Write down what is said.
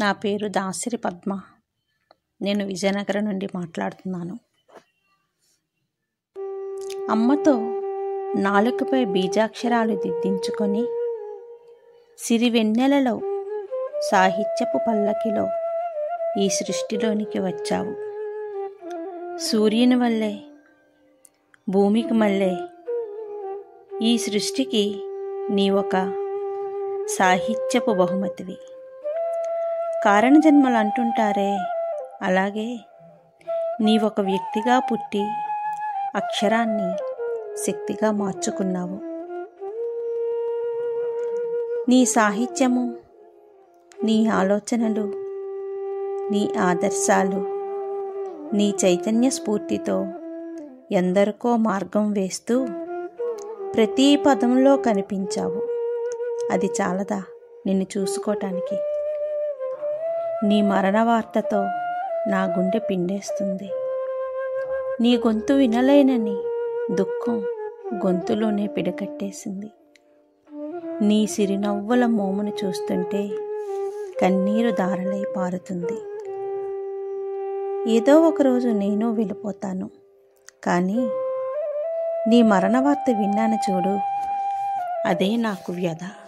నా పేరు దాసిరి పద్మ నేను విజయనగరం నుండి మాట్లాడుతున్నాను అమ్మతో నాలుకపై బీజాక్షరాలు దిద్దించుకొని సిరివెన్నెలలో సాహిత్యపు పల్లకిలో ఈ సృష్టిలోనికి వచ్చావు సూర్యుని వల్లే భూమికి మళ్ళే ఈ సృష్టికి నీ ఒక సాహిత్యపు బహుమతివి కారణజన్మలు అంటుంటారే అలాగే నీ ఒక వ్యక్తిగా పుట్టి అక్షరాన్ని శక్తిగా మార్చుకున్నావు నీ సాహిత్యము నీ ఆలోచనలు నీ ఆదర్శాలు నీ చైతన్య స్ఫూర్తితో ఎందరికో మార్గం వేస్తూ ప్రతి పదంలో కనిపించావు అది చాలదా నిన్ను చూసుకోవటానికి నీ మరణ వార్తతో నా గుండె పిండేస్తుంది నీ గొంతు వినలేనని దుఃఖం గొంతులోనే పిడకట్టేసింది నీ సిరినవ్వుల మోమును చూస్తుంటే కన్నీరు దారలై పారుతుంది ఏదో ఒకరోజు నేను వెళ్ళిపోతాను కానీ నీ మరణ వార్త విన్నాను చూడు అదే నాకు వ్యధ